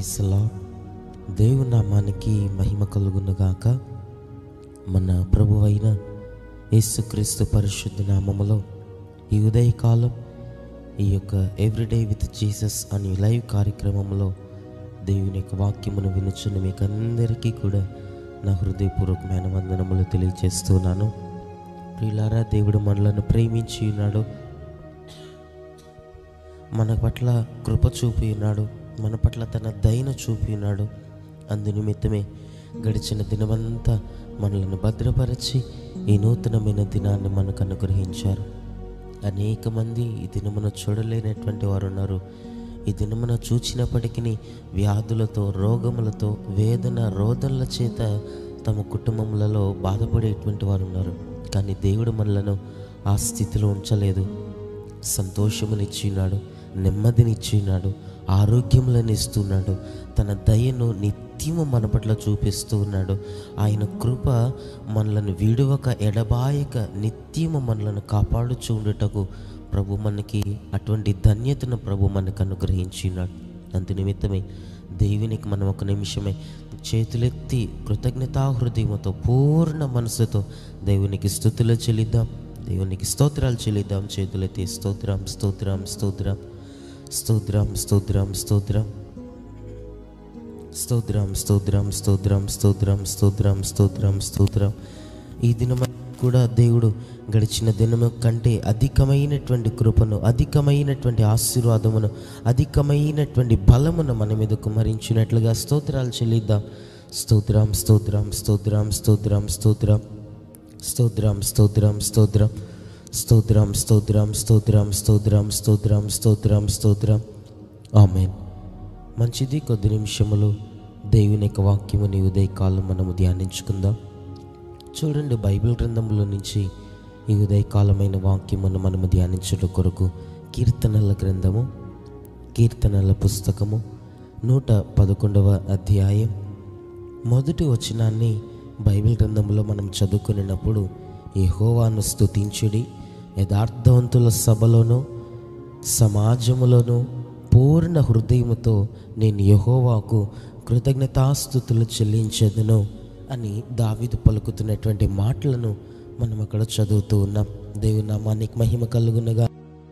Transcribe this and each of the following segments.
praise lord దేవుని నామానికి మహిమ కలుగునుగాక మన ప్రభు అయిన యేసుక్రీస్తు పరిశుద్ధ నామములో ఈ ఉదయకాలం ఈ యొక్క ఎవ్రీడే విత్ జీసస్ అనే లైవ్ కార్యక్రమంలో దేవుని యొక్క వాక్యమును వినుచున్న మీకు అందరికీ కూడా నా హృదయపూర్వకమైన వందనములు తెలియజేస్తున్నాను ప్రియులారా దేవుడు మనలను ప్రేమించి ఉన్నాడు మన పట్ల కృప చూపి ఉన్నాడు మన పట్ల తన దయను చూపి ఉన్నాడు అందు నిమిత్తమే గడిచిన దినమంతా మనలను భద్రపరిచి ఈ నూతనమైన దినాన్ని మనకు అనుగ్రహించారు అనేక మంది ఈ దినమున చూడలేనటువంటి వారు ఉన్నారు ఈ దినమున చూచినప్పటికీ వ్యాధులతో రోగములతో వేదన రోదనల చేత తమ కుటుంబములలో బాధపడేటువంటి వారు ఉన్నారు కానీ దేవుడు మనలను ఆ స్థితిలో ఉంచలేదు సంతోషమునిచ్చినాడు నెమ్మదినిచ్చినాడు ఆరోగ్యములను ఇస్తున్నాడు తన దయను నిత్యము మన పట్ల చూపిస్తూ ఉన్నాడు ఆయన కృప మనలను విడువక ఎడబాయక నిత్యము మనలను కాపాడుచూ ఉండుటకు ప్రభు మనకి అటువంటి ధన్యతను ప్రభు మనకు అనుగ్రహించినాడు అందు నిమిత్తమే దేవునికి మనం ఒక నిమిషమే చేతులెత్తి కృతజ్ఞతా హృదయంతో పూర్ణ మనసుతో దేవునికి స్థుతులు చెల్లిద్దాం దేవునికి స్తోత్రాలు చెల్లిద్దాం చేతులెత్తి స్తోత్రం స్తోత్రం స్తోత్రం స్తోత్రం స్తోత్రం స్తోత్రం స్తోత్రం స్తోత్రం స్తోత్రం స్తోత్రం స్తోత్రం స్తోత్రం స్తోత్రం ఈ దినమ కూడా దేవుడు గడిచిన దినము కంటే అధికమైనటువంటి కృపను అధికమైనటువంటి ఆశీర్వాదమును అధికమైనటువంటి బలమును మన మీద కుమరించినట్లుగా స్తోత్రాలు చెల్లిద్దాం స్తోత్రం స్తోత్రం స్తోత్రం స్తోత్రం స్తోత్రం స్తోత్రం స్తోత్రం స్తోత్రం స్తోత్రం స్తోత్రం స్తోత్రం స్తోత్రం స్తోత్రం స్తోత్రం స్తోత్రం ఆమెన్ మంచిది కొద్ది నిమిషములు దేవుని యొక్క వాక్యముని ఉదయకాలం మనము ధ్యానించుకుందాం చూడండి బైబిల్ గ్రంథంలో నుంచి ఈ ఉదయకాలమైన వాక్యమును మనము ధ్యానించుట కొరకు కీర్తనల గ్రంథము కీర్తనల పుస్తకము నూట పదకొండవ అధ్యాయం మొదటి వచనాన్ని బైబిల్ గ్రంథంలో మనం చదువుకునేటప్పుడు యెహోవాను స్తుతించుడి యథార్థవంతుల సభలోనూ సమాజములోనూ పూర్ణ హృదయముతో నేను యెహోవాకు కృతజ్ఞతాస్థుతులు చెల్లించదును అని దావీదు పలుకుతున్నటువంటి మాటలను మనం అక్కడ చదువుతూ ఉన్నాం దేవుని నామానికి మహిమ కలుగునగా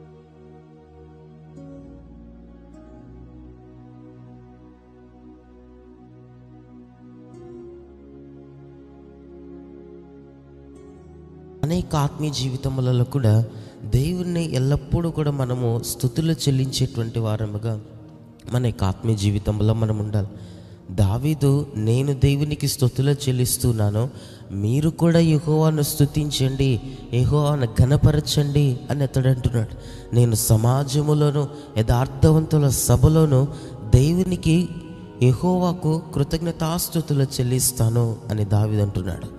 అనేక ఆత్మీయ జీవితములలో కూడా దేవుణ్ణి ఎల్లప్పుడూ కూడా మనము స్థుతులు చెల్లించేటువంటి వారముగా మన యొక్క ఆత్మీయ జీవితంలో మనం ఉండాలి దావీదు నేను దేవునికి స్థుతులు చెల్లిస్తున్నాను మీరు కూడా యెహోవాను స్థుతించండి యెహోవాను ఘనపరచండి అని అతడు అంటున్నాడు నేను సమాజములోను యథార్థవంతుల సభలోను దేవునికి యెహోవాకు కృతజ్ఞతాస్థుతులు చెల్లిస్తాను అని దావీదు అంటున్నాడు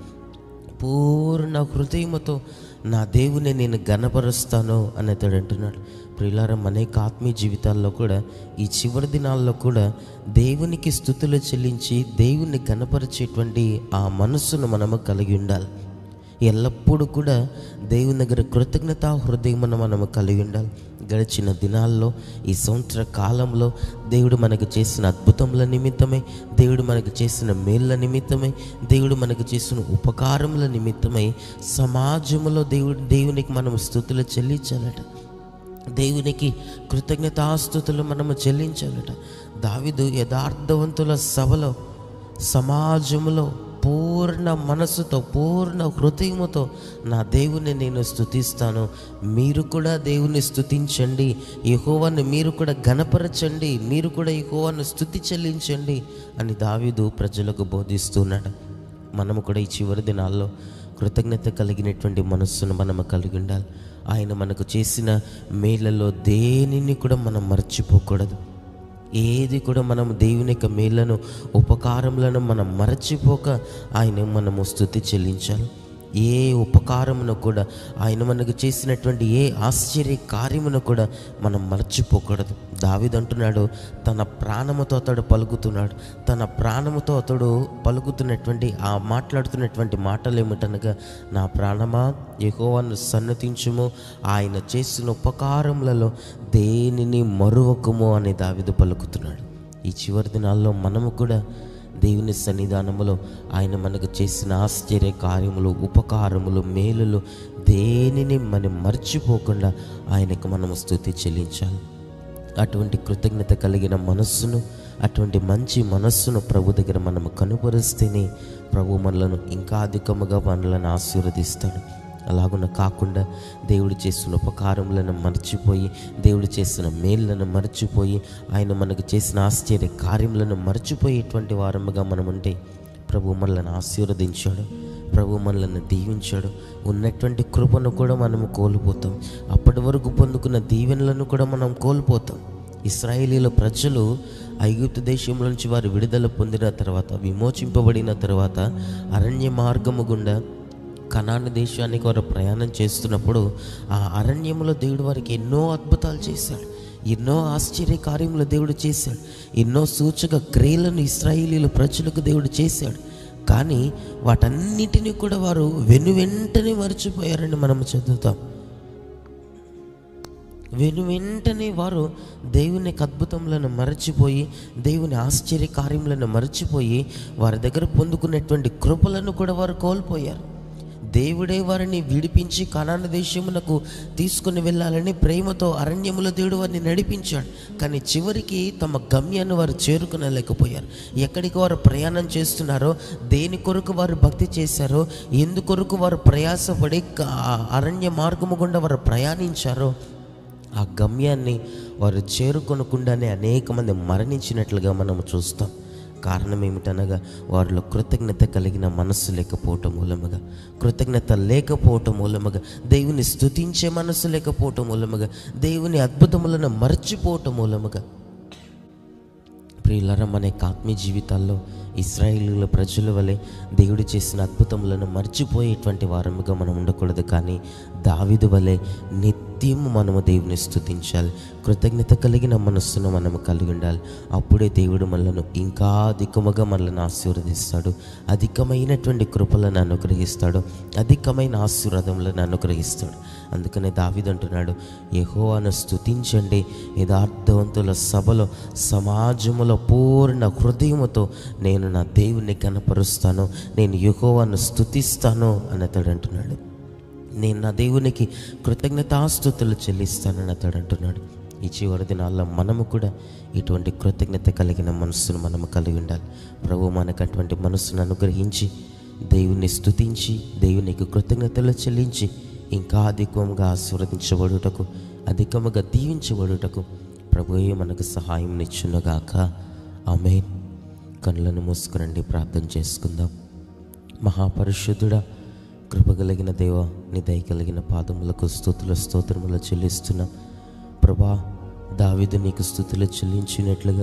పూర్ణ హృదయముతో నా దేవుని నేను గనపరుస్తాను అని అతడు అంటున్నాడు ప్రియులారం అనేక ఆత్మీయ జీవితాల్లో కూడా ఈ చివరి దినాల్లో కూడా దేవునికి స్థుతులు చెల్లించి దేవుని గనపరిచేటువంటి ఆ మనస్సును మనము కలిగి ఉండాలి ఎల్లప్పుడూ కూడా దేవుని దగ్గర కృతజ్ఞతా హృదయమును మనము కలిగి ఉండాలి గడిచిన దినాల్లో ఈ సంవత్సర కాలంలో దేవుడు మనకు చేసిన అద్భుతముల నిమిత్తమై దేవుడు మనకు చేసిన మేళ్ళ నిమిత్తమై దేవుడు మనకు చేసిన ఉపకారముల నిమిత్తమై సమాజంలో దేవుడు దేవునికి మనం స్థుతులు చెల్లించాలట దేవునికి కృతజ్ఞతాస్థుతులు మనము చెల్లించాలట దావిదు యథార్థవంతుల సభలో సమాజంలో పూర్ణ మనసుతో పూర్ణ హృదయముతో నా దేవుని నేను స్తుతిస్తాను మీరు కూడా దేవుని స్తుతించండి యెహోవాను మీరు కూడా గణపరచండి మీరు కూడా యెహోవాను స్తుతి చెల్లించండి అని దావీదు ప్రజలకు బోధిస్తున్నాడు మనము కూడా ఈ చివరి దినాల్లో కృతజ్ఞత కలిగినటువంటి మనస్సును మనము కలిగి ఉండాలి ఆయన మనకు చేసిన మేళ్ళలో దేనిని కూడా మనం మర్చిపోకూడదు ఏది కూడా మనం దేవుని యొక్క మేళ్లను ఉపకారములను మనం మరచిపోక ఆయన మనము స్థుతి చెల్లించాలి ఏ ఉపకారమును కూడా ఆయన మనకు చేసినటువంటి ఏ ఆశ్చర్య కార్యమును కూడా మనం మర్చిపోకూడదు దావిదంటున్నాడు తన ప్రాణముతో అతడు పలుకుతున్నాడు తన ప్రాణముతో అతడు పలుకుతున్నటువంటి ఆ మాట్లాడుతున్నటువంటి మాటలు ఏమిటనగా నా ప్రాణమా యెహోవాను సన్నతించుము ఆయన చేసిన ఉపకారములలో దేనిని మరువకము అని దావిదు పలుకుతున్నాడు ఈ చివరి దినాల్లో మనము కూడా దేవుని సన్నిధానములో ఆయన మనకు చేసిన ఆశ్చర్య కార్యములు ఉపకారములు మేలులు దేనిని మనం మర్చిపోకుండా ఆయనకు మనము స్థుతి చెల్లించాలి అటువంటి కృతజ్ఞత కలిగిన మనస్సును అటువంటి మంచి మనస్సును ప్రభు దగ్గర మనము కనుపరిస్తేనే ప్రభు మనలను ఇంకా అధికముగా మనలను ఆశీర్వదిస్తాడు అలాగున కాకుండా దేవుడు చేసిన ఉపకారములను మర్చిపోయి దేవుడు చేసిన మేళ్ళను మర్చిపోయి ఆయన మనకు చేసిన ఆశ్చర్య కార్యములను మర్చిపోయేటువంటి వారముగా మనం ఉంటే ప్రభు మనలను ఆశీర్వదించాడు ప్రభు మనలను దీవించాడు ఉన్నటువంటి కృపను కూడా మనము కోల్పోతాం అప్పటి వరకు పొందుకున్న దీవెనలను కూడా మనం కోల్పోతాం ఇస్రాయేలీల ప్రజలు ఐగుప్తు దేశంలో నుంచి వారు విడుదల పొందిన తర్వాత విమోచింపబడిన తర్వాత అరణ్య మార్గము గుండా కనాన దేశానికి వారు ప్రయాణం చేస్తున్నప్పుడు ఆ అరణ్యంలో దేవుడు వారికి ఎన్నో అద్భుతాలు చేశాడు ఎన్నో ఆశ్చర్య కార్యములు దేవుడు చేశాడు ఎన్నో సూచక క్రియలను ఇస్రాయేలీల ప్రజలకు దేవుడు చేశాడు కానీ వాటన్నిటిని కూడా వారు వెను వెంటనే మర్చిపోయారని మనం చదువుతాం వెను వెంటనే వారు దేవుని యొక్క అద్భుతములను మరచిపోయి దేవుని ఆశ్చర్య కార్యములను మరచిపోయి వారి దగ్గర పొందుకున్నటువంటి కృపలను కూడా వారు కోల్పోయారు దేవుడే వారిని విడిపించి కనాన దేశమునకు తీసుకుని వెళ్ళాలని ప్రేమతో అరణ్యములో దేవుడు వారిని నడిపించాడు కానీ చివరికి తమ గమ్యాన్ని వారు చేరుకునలేకపోయారు ఎక్కడికి వారు ప్రయాణం చేస్తున్నారో దేని కొరకు వారు భక్తి చేశారో ఎందుకొరకు వారు ప్రయాసపడి క- ఆ అరణ్య మార్గము గుండా వారు ప్రయాణించారో ఆ గమ్యాన్ని వారు చేరుకొనకుండానే అనేక మంది మరణించినట్లుగా మనము చూస్తాం కారణం ఏమిటనగా వారిలో కృతజ్ఞత కలిగిన మనస్సు లేకపోవటం మూలముగా కృతజ్ఞత లేకపోవటం మూలముగా దేవుని స్తుతించే మనస్సు లేకపోవటం మూలముగా దేవుని అద్భుతములను మర్చిపోవటం మూలముగా ప్రియులరా మన యొక్క ఆత్మీయ జీవితాల్లో ఇస్రాయేలీల ప్రజల వలె దేవుడు చేసిన అద్భుతములను మర్చిపోయేటువంటి వారముగా మనం ఉండకూడదు కానీ దావిదు వలె నిత్యము మనము దేవుని స్తుతించాలి కృతజ్ఞత కలిగిన మనస్సును మనము కలిగి ఉండాలి అప్పుడే దేవుడు మనలను ఇంకా అధికముగా మనల్ని ఆశీర్వదిస్తాడు అధికమైనటువంటి కృపలను అనుగ్రహిస్తాడు అధికమైన ఆశీర్వాదములను అనుగ్రహిస్తాడు అందుకనే దావిదు అంటున్నాడు యెహోవాను స్తుతించండి యథార్థవంతుల సభలో సమాజములో పూర్ణ హృదయముతో నేను నా దేవుణ్ణి కనపరుస్తాను నేను యెహోవాను స్తుతిస్తాను అని అతడు అంటున్నాడు నేను నా దేవునికి కృతజ్ఞతాస్తుతులు చెల్లిస్తానని అతడు అంటున్నాడు ఈ చివరి దినాల్లో మనము కూడా ఇటువంటి కృతజ్ఞత కలిగిన మనస్సును మనము కలిగి ఉండాలి ప్రభు మనకు అటువంటి మనస్సును అనుగ్రహించి దేవుని స్తుతించి దేవునికి కృతజ్ఞతలు చెల్లించి ఇంకా అధికంగా ఆశీర్వదించబడుటకు అధికముగా దీవించబడుటకు ప్రభుయే మనకు సహాయం నిచ్చునుగాక ఆమె కళ్ళను మూసుకురండి ప్రార్థన చేసుకుందాం మహాపరిశుద్ధుడా కృపగలిగిన దేవ నీ దయ కలిగిన పాదములకు స్థుతుల స్తోత్రములు చెల్లిస్తున్నాం ప్రభా దావిదు నీకు స్థుతులు చెల్లించినట్లుగా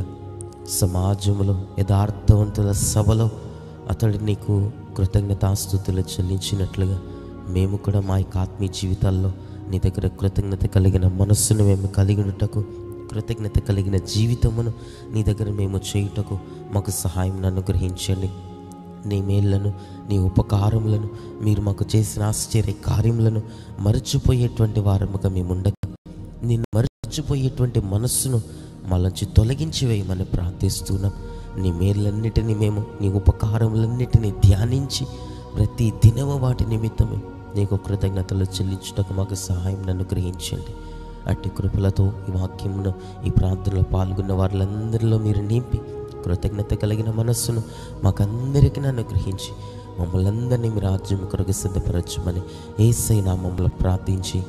సమాజంలో యథార్థవంతుల సభలో అతడు నీకు కృతజ్ఞతాస్థుతులు చెల్లించినట్లుగా మేము కూడా మా యొక్క ఆత్మీయ జీవితాల్లో నీ దగ్గర కృతజ్ఞత కలిగిన మనస్సును మేము కలిగి ఉండుటకు కృతజ్ఞత కలిగిన జీవితమును నీ దగ్గర మేము చేయుటకు మాకు సహాయం అనుగ్రహించండి నీ మేళ్లను నీ ఉపకారములను మీరు మాకు చేసిన ఆశ్చర్య కార్యములను మరచిపోయేటువంటి వారముగా మేము ఉండక నిన్ను మరచిపోయేటువంటి మనస్సును మళ్ళొంచి తొలగించి వేయమని ప్రార్థిస్తున్నాం నీ మేళ్ళన్నిటినీ మేము నీ ఉపకారములన్నిటినీ ధ్యానించి ప్రతి దినము వాటి నిమిత్తమే నీకు కృతజ్ఞతలు చెల్లించుటకు మాకు సహాయం అనుగ్రహించండి అట్టి కృపలతో ఈ వాక్యమును ఈ ప్రార్థనలో పాల్గొన్న వారిలందరిలో మీరు నింపి కృతజ్ఞత కలిగిన మనస్సును మాకందరికీ అనుగ్రహించి మమ్మల్ని అందరినీ మీ రాజ్యం కొరకు సిద్ధపరచమని ఏసై నామంలో ప్రార్థించి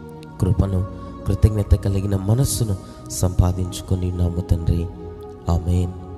కృపను కృతజ్ఞత కలిగిన మనస్సును సంపాదించుకొని నాము తండ్రి ఆమెన్